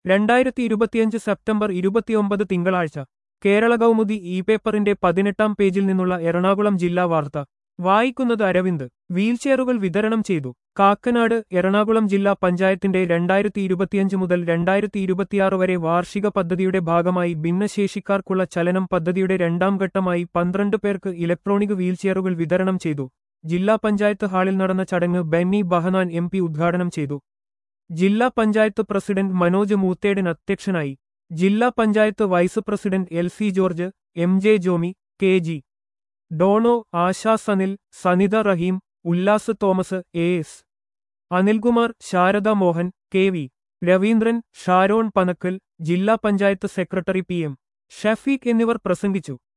രണ്ടായിരത്തി ഇരുപത്തിയഞ്ച് സെപ്റ്റംബർ ഇരുപത്തിയൊമ്പത് തിങ്കളാഴ്ച കേരള കൗമുദി ഇ പേപ്പറിന്റെ പതിനെട്ടാം പേജിൽ നിന്നുള്ള എറണാകുളം ജില്ലാ വാർത്ത വായിക്കുന്നത് അരവിന്ദ് വീൽചെയറുകൾ വിതരണം ചെയ്തു കാക്കനാട് എറണാകുളം ജില്ലാ പഞ്ചായത്തിന്റെ രണ്ടായിരത്തി ഇരുപത്തിയഞ്ച് മുതൽ രണ്ടായിരത്തി ഇരുപത്തിയാറ് വരെ വാർഷിക പദ്ധതിയുടെ ഭാഗമായി ഭിന്നശേഷിക്കാർക്കുള്ള ചലനം പദ്ധതിയുടെ രണ്ടാം ഘട്ടമായി പന്ത്രണ്ട് പേർക്ക് ഇലക്ട്രോണിക് വീൽചെയറുകൾ വിതരണം ചെയ്തു ജില്ലാ പഞ്ചായത്ത് ഹാളിൽ നടന്ന ചടങ്ങ് ബെന്നി ബഹനാൻ എം പി ഉദ്ഘാടനം ചെയ്തു ജില്ലാ പഞ്ചായത്ത് പ്രസിഡന്റ് മനോജ് മൂത്തേടൻ അധ്യക്ഷനായി ജില്ലാ panchayat vice president L C George M J Jomy K G Dono Asha Sanil Sanitha Rahim Ullas Thomas A S Anilkumar Sharada Mohan K V Raveendran Sharon Panakkal ജില്ലാ panchayat secretary P M Shafeeq എന്നിവർ പ്രസംഗിച്ചു